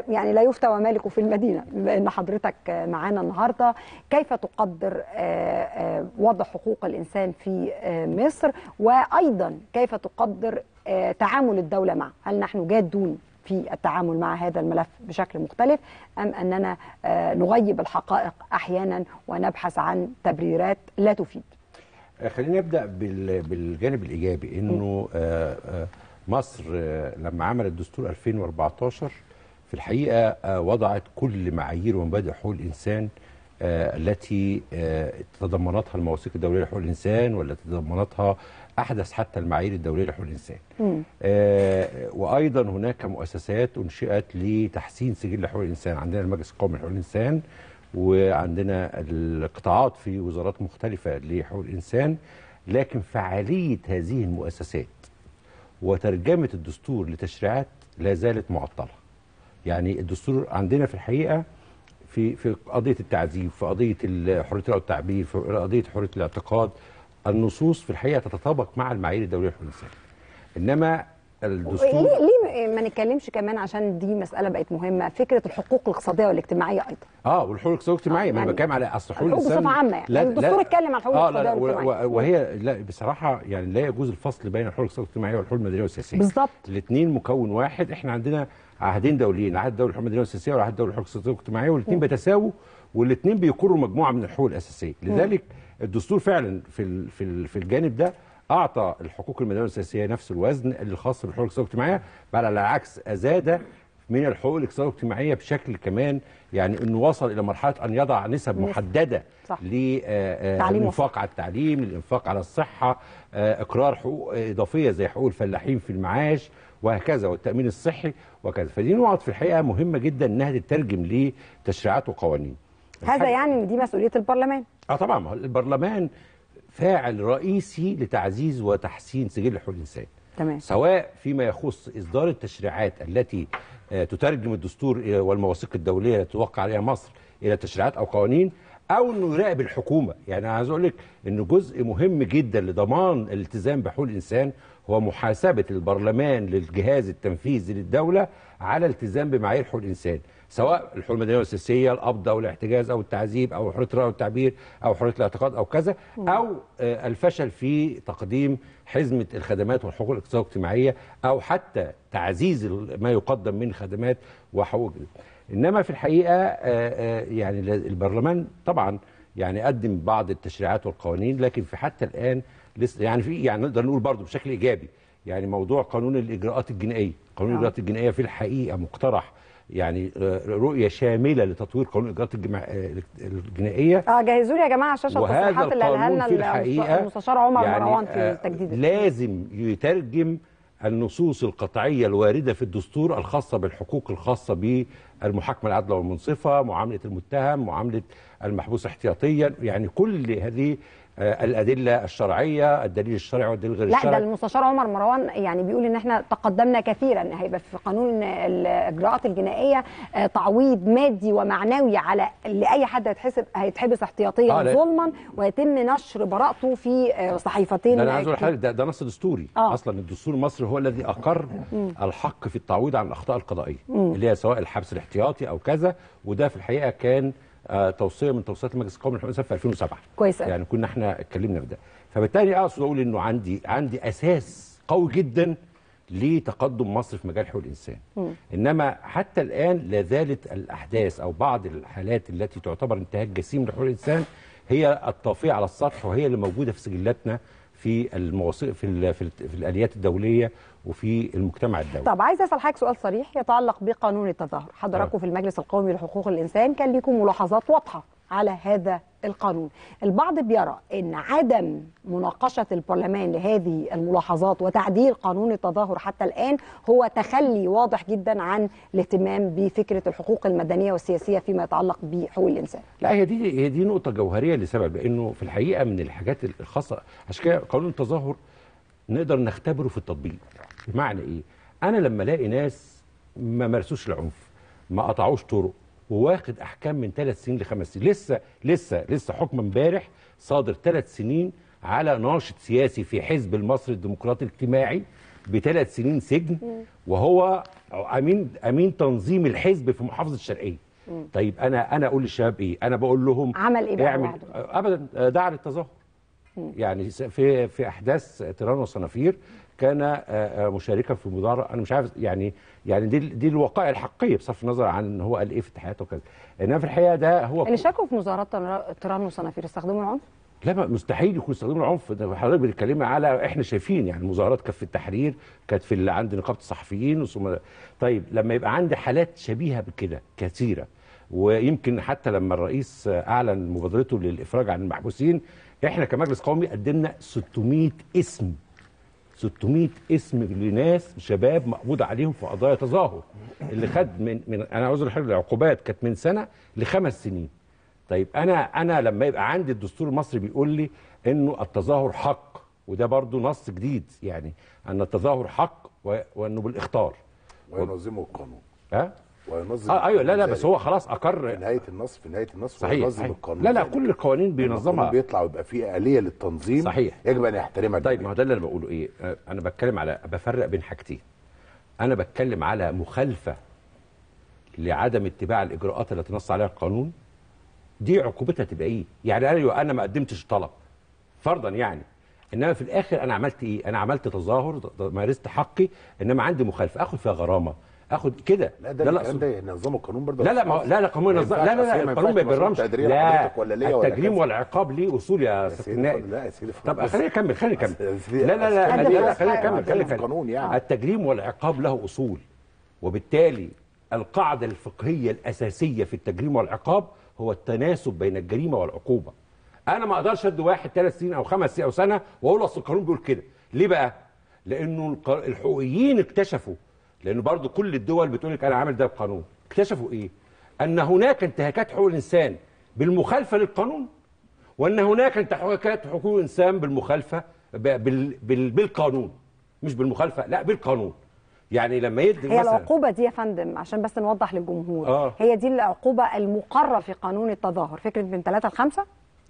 يعني لا يفتى ومالك في المدينه بما ان حضرتك معانا النهارده كيف تقدر وضع حقوق الانسان في مصر وايضا كيف تقدر تعامل الدوله معه هل نحن جادون في التعامل مع هذا الملف بشكل مختلف ام اننا نغيب الحقائق احيانا ونبحث عن تبريرات لا تفيد خلينا نبدا بالجانب الايجابي انه مصر لما عملت دستور 2014 في الحقيقه وضعت كل معايير ومبادئ حقوق الانسان التي تضمنتها المواثيق الدوليه لحقوق الانسان والتي تضمنتها احدث حتى المعايير الدوليه لحقوق الانسان. آه وايضا هناك مؤسسات انشئت لتحسين سجل حقوق الانسان، عندنا المجلس القومي لحقوق الانسان وعندنا القطاعات في وزارات مختلفه لحقوق الانسان، لكن فعاليه هذه المؤسسات وترجمه الدستور لتشريعات لا زالت معطله. يعني الدستور عندنا في الحقيقه في في قضيه التعذيب، في قضيه حريه التعبير، في قضيه حريه الاعتقاد، النصوص في الحقيقه تتطابق مع المعايير الدوليه لحقوق الانسان انما الدستور ليه ليه ما نتكلمش كمان عشان دي مساله بقت مهمه فكره الحقوق الاقتصاديه والاجتماعيه ايضا اه والحقوق الاقتصاديه والاجتماعيه ما انا بتكلم على اصل حقوق الانسان بصفه عامه يعني الدستور اتكلم عن الحقوق آه الاقتصاديه لا والاجتماعيه وهي لا بصراحه يعني لا يجوز الفصل بين الحقوق الاقتصاديه والاجتماعيه والحقوق المدنيه والسياسيه بالظبط الاثنين مكون واحد احنا عندنا عهدين دوليين العهد الدولي للحقوق المدنيه والسياسيه والعهد الدولي للحقوق الاقتصاديه والاجتماعيه والاثنين بيتساووا والاثنين بيقروا مجموعه من الحقوق الاساسيه لذلك الدستور فعلا في في في الجانب ده اعطى الحقوق المدنيه والسياسيه نفس الوزن الخاص بالحقوق الاقتصاديه والاجتماعيه بل على العكس ازاد من الحقوق الاقتصاديه والاجتماعيه بشكل كمان يعني انه وصل الى مرحله ان يضع نسب محدده للانفاق على التعليم للانفاق على الصحه اقرار حقوق اضافيه زي حقوق الفلاحين في المعاش وهكذا والتامين الصحي وكذا فدي نقط في الحقيقه مهمه جدا انها تترجم لتشريعات وقوانين هذا يعني ان دي مسؤوليه البرلمان اه طبعا البرلمان فاعل رئيسي لتعزيز وتحسين سجل حقوق الانسان تمام سواء فيما يخص اصدار التشريعات التي تترجم الدستور والمواثيق الدوليه التي توقع عليها مصر الى تشريعات او قوانين او انه يراقب الحكومه يعني انا عايز اقول لك ان جزء مهم جدا لضمان الالتزام بحقوق الانسان هو محاسبه البرلمان للجهاز التنفيذي للدوله على التزام بمعايير حقوق الانسان سواء الحقوق المدنيه والسياسيه القبض او الاحتجاز او التعذيب او حريه الراي والتعبير او حريه الاعتقاد او كذا او الفشل في تقديم حزمه الخدمات والحقوق الاقتصاديه والاجتماعيه او حتى تعزيز ما يقدم من خدمات وحقوق انما في الحقيقه يعني البرلمان طبعا يعني قدم بعض التشريعات والقوانين لكن في حتى الان لسه يعني في يعني نقدر نقول برضه بشكل ايجابي يعني موضوع قانون الاجراءات الجنائيه قانون آه. الاجراءات الجنائيه في الحقيقه مقترح يعني رؤيه شامله لتطوير قانون الاجراءات الجمع- الجنائيه اه جهزوا لي يا جماعه شاشه وهذا التصريحات اللي قالها القانون لنا في الحقيقه المستشار عمر يعني مروان في آه، التجديد لازم يترجم النصوص القطعيه الوارده في الدستور الخاصه بالحقوق الخاصه بالمحاكمه العادله والمنصفه معامله المتهم معامله المحبوس احتياطيا يعني كل هذه آه، الادله الشرعيه الدليل الشرعي والدليل غير لا ده الشرعي المستشار عمر مروان يعني بيقول ان احنا تقدمنا كثيرا هيبقى في قانون الاجراءات الجنائيه آه، تعويض مادي ومعنوي على لاي حد هيتحسب هيتحبس احتياطيا آه، لا. ظلما ويتم نشر براءته في آه، صحيفتين ده انا عايز اقول لحضرتك ده, ده نص دستوري آه. اصلا الدستور المصري هو الذي اقر الحق في التعويض عن الاخطاء القضائيه اللي هي سواء الحبس الاحتياطي او كذا وده في الحقيقه كان آه توصيه من توصيات المجلس القومي للحقوق الانسان في 2007 كويس أوي. يعني كنا احنا اتكلمنا في ده فبالتالي اقصد اقول انه عندي عندي اساس قوي جدا لتقدم مصر في مجال حقوق الانسان انما حتى الان لا زالت الاحداث او بعض الحالات التي تعتبر انتهاك جسيم لحقوق الانسان هي الطافيه على السطح وهي اللي موجوده في سجلاتنا في المواثيق في ال- في, ال- في الاليات الدوليه وفي المجتمع الدولي طب عايز اسال حضرتك سؤال صريح يتعلق بقانون التظاهر حضراتكم آه. في المجلس القومي لحقوق الانسان كان لكم ملاحظات واضحه على هذا القانون البعض بيرى ان عدم مناقشه البرلمان لهذه الملاحظات وتعديل قانون التظاهر حتى الان هو تخلي واضح جدا عن الاهتمام بفكره الحقوق المدنيه والسياسيه فيما يتعلق بحقوق الانسان لا هي دي هي دي نقطة جوهرية لسبب لأنه في الحقيقة من الحاجات الخاصة عشان كده قانون التظاهر نقدر نختبره في التطبيق بمعنى إيه؟ أنا لما ألاقي ناس ما مارسوش العنف ما قطعوش طرق وواخد أحكام من ثلاث سنين لخمس سنين لسه لسه لسه حكم امبارح صادر ثلاث سنين على ناشط سياسي في حزب المصري الديمقراطي الاجتماعي بثلاث سنين سجن وهو امين امين تنظيم الحزب في محافظه الشرقيه طيب انا انا اقول للشباب ايه انا بقول لهم عمل إيه بقى اعمل وعده؟ ابدا دعا للتظاهر يعني س- في في احداث تيران وصنافير كان آه، آه، مشاركا في مظاهره انا مش عارف يعني يعني دي دي الوقائع الحقيقيه بصرف النظر عن ان هو قال ايه في التحيات وكذا انما في الحقيقه ده هو اللي شاركوا في مظاهرات تر- تيران وصنافير استخدموا العنف لا ما- مستحيل يكون يستخدموا العنف ده حضرتك بتتكلمي على احنا شايفين يعني المظاهرات كانت في التحرير كانت في اللي عند نقابه الصحفيين ثم طيب لما يبقى عندي حالات شبيهه بكده كثيره ويمكن حتى لما الرئيس اعلن مبادرته للافراج عن المحبوسين احنا كمجلس قومي قدمنا 600 اسم 600 اسم لناس شباب مقبوض عليهم في قضايا تظاهر اللي خد من من انا عاوز الحاجه العقوبات كانت من سنه لخمس سنين طيب انا انا لما يبقى عندي الدستور المصري بيقول لي انه التظاهر حق وده برضو نص جديد يعني ان التظاهر حق و- وانه بالاختار وينظمه القانون ها وينظم اه ايوه لا لا القانون بس هو خلاص في اقر نهايه النص في نهايه النص صحيح, وينظم صحيح. القانون لا لا ذلك. كل القوانين القانون بينظمها بيطلع ويبقى فيه آلية للتنظيم صحيح. يجب ان يحترمها طيب الجميع. ما هو ده اللي انا بقوله ايه آه، انا بتكلم على بفرق بين حاجتين انا بتكلم على مخالفه لعدم اتباع الاجراءات التي نص عليها القانون دي عقوبتها تبقى ايه يعني ايوه انا ما قدمتش طلب فرضا يعني انما في الاخر انا عملت ايه انا عملت تظاهر ت- مارست حقي انما عندي مخالفه اخد فيها غرامه اخد كده لا ده الكلام ده ينظمه القانون برضه لا لا ما هو- لا لا قانون ما النظام ينفعش، لا لا أصل هي لا ما القانون ما ينفعش بيبرمش تقدير لا حضرتك ولا ليا ولا التجريم كذا. والعقاب ليه اصول يا يا سيد سيدي النائب اتفضل، لا يا سيدي طب اتفضل. خليني اكمل خليني اكمل يا سيدي، لا لا لا أصل لا كده لا بس خليني أنا اكمل بتكلم خليني في اكمل قانون يعني. التجريم والعقاب له اصول وبالتالي القاعده الفقهيه الاساسيه في التجريم والعقاب هو التناسب بين الجريمه والعقوبه انا ما اقدرش ادي واحد ثلاث سنين او خمس سنين او سنه واقول اصل القانون بيقول كده ليه بقى لانه الق- الحقوقيين اكتشفوا لانه برضو كل الدول بتقول لك انا عامل ده بقانون اكتشفوا ايه ان هناك انتهاكات حقوق الانسان بالمخالفه للقانون وان هناك انتهاكات حقوق الانسان بالمخالفه ب- بال بال بالقانون مش بالمخالفه لا بالقانون يعني لما يدي هي مثلا العقوبة دي يا فندم عشان بس نوضح للجمهور آه. هي دي العقوبة المقرة في قانون التظاهر فكرة من ثلاثة لخمسة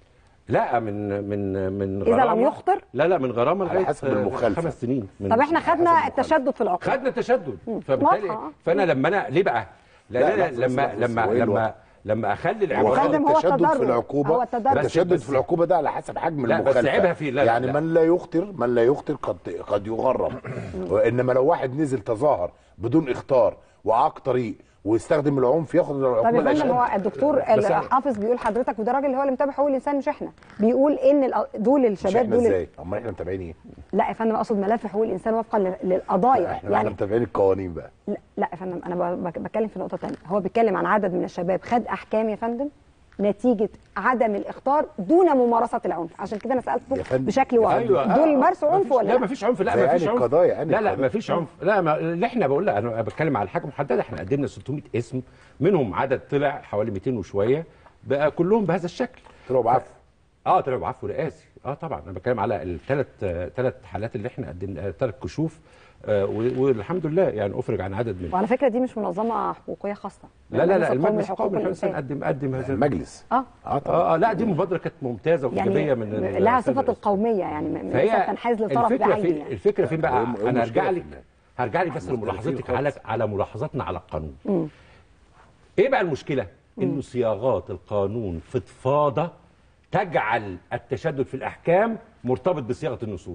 لا من من من إذا لم غرامة- يخطر؟ لا لا من غرامه على لغايه حسب آه، المخالفة. خمس سنين من طب احنا حسب خدنا المخالفة. التشدد في العقوبة خدنا تشدد فبالتالي واضحة. فانا لما انا ليه بقى؟ لا، لا لا لحظة، لما لحظة، لما هو إيه لما الوضع؟ لما اخلي هو العقاب فندم هو التشدد التدرج. في العقوبة هو التدرج. التشدد بس- في العقوبة ده على حسب حجم لا، بس المخالفة عيبها فيه، لا، لا، يعني لا. من لا يخطر من لا يخطر قد قد يغرم انما لو واحد نزل تظاهر بدون اختار وعاق طريق ويستخدم العنف ياخد طب العقوبة يا فندم الأشد. هو الدكتور بس أنا- الحافظ بيقول حضرتك وده راجل هو اللي متابع حقوق الانسان مش احنا بيقول ان الأ- دول مش الشباب احنا دول ازاي؟ امال احنا متابعين ايه؟ لا يا فندم اقصد ملف حقوق الانسان وفقا لل- للقضايا احنا احنا يعني متابعين القوانين بقى لا, لا يا فندم انا ب- بك- بتكلم في نقطه ثانيه هو بيتكلم عن عدد من الشباب خد احكام يا فندم نتيجه عدم الاختار دون ممارسه العنف عشان كده انا يا سالته فندم، بشكل يا واضح ايوه دول آه، مارسوا ما عنف فيش- ولا لا لا ما فيش عنف لا زي ما فيش أنهي عنف القضايا؟ أنهي لا لا القضايا؟ ما فيش عنف لا ما اللي احنا بقول لك انا بتكلم على حاجه محدده احنا قدمنا 600 اسم منهم عدد طلع حوالي 200 وشويه بقى كلهم بهذا الشكل طلعوا بعفو اه طلعوا بعفو رئاسي اه طبعا انا بتكلم على الثلاث ثلاث حالات اللي احنا قدمنا ثلاث كشوف آه و- والحمد لله يعني افرج عن عدد منهم وعلى فكره دي مش منظمه حقوقيه خاصه لا لا لا القومي المجلس لحقوق القومي للانسان الإنسان. قدم قدم هذا المجلس اه اه طبعا اه اه لا دي مبادره كانت ممتازه وايجابيه يعني من لها السيد صفه الرئيس. القوميه يعني م- ليس فهي تنحاز لطرف الفكره بعينه فين يعني الفكره فين بقى هو- هو انا المشكلة هرجع في لك ال- هرجع لك بس مختلفين لملاحظتك خالص. على على ملاحظاتنا على القانون ايه بقى المشكله انه صياغات القانون فضفاضه تجعل التشدد في الاحكام مرتبط بصياغه النصوص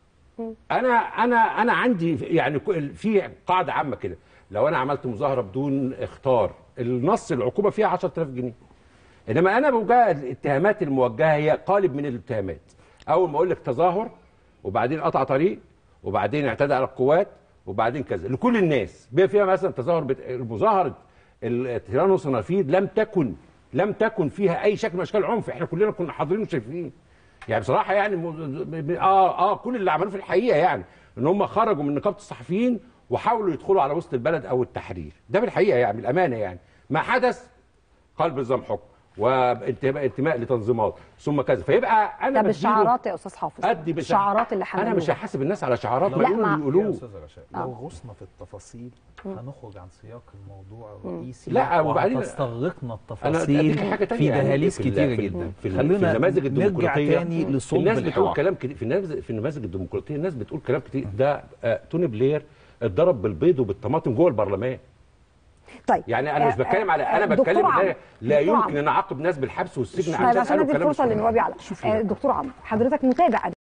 انا انا انا عندي يعني كل- في قاعده عامه كده لو انا عملت مظاهره بدون اختار النص العقوبه فيها 10000 جنيه انما انا بوجه الاتهامات الموجهه هي قالب من الاتهامات اول ما اقول لك تظاهر وبعدين قطع طريق وبعدين اعتدى على القوات وبعدين كذا لكل الناس بما فيها مثلا تظاهر بت... مظاهره التيران وصنافير لم تكن لم تكن فيها اي شكل من اشكال العنف احنا كلنا كنا حاضرين وشايفين يعني بصراحه يعني م... م- اه اه كل اللي عملوه في الحقيقه يعني ان هم خرجوا من نقابه الصحفيين وحاولوا يدخلوا على وسط البلد او التحرير ده بالحقيقه يعني بالامانه يعني ما حدث قلب نظام حكم وانتماء انتماء لتنظيمات ثم كذا فيبقى انا طب بديله- الشعارات يا استاذ حافظ ادي بس- الشعارات اللي انا مش حملوها هحاسب الناس على شعارات لا، ما يقولوا مع- يا يقولوه استاذ رشاد لو غصنا في التفاصيل هنخرج عن سياق الموضوع الرئيسي لا، وبعدين- وهتستغرقنا انا التفاصيل أديك حاجه في تانية يعني دهاليز في ال- كتيره في ال- جدا في, ال- في خلونا النماذج نرجع الديمقراطيه تاني لصلب الناس بتقول الحوار كلام كتير في النماذج في النماذج الديمقراطيه الناس بتقول كلام كتير ده آه توني بلير اتضرب بالبيض وبالطماطم جوه البرلمان طيب يعني انا مش آه، بتكلم على آه، انا دكتور بتكلم عمرو، لا, لا دكتور يمكن عمرو. ان اعاقب ناس بالحبس والسجن طيب عشان قالوا ادي كلام الفرصه مش- للنوابي على آه، دكتور عمرو حضرتك متابع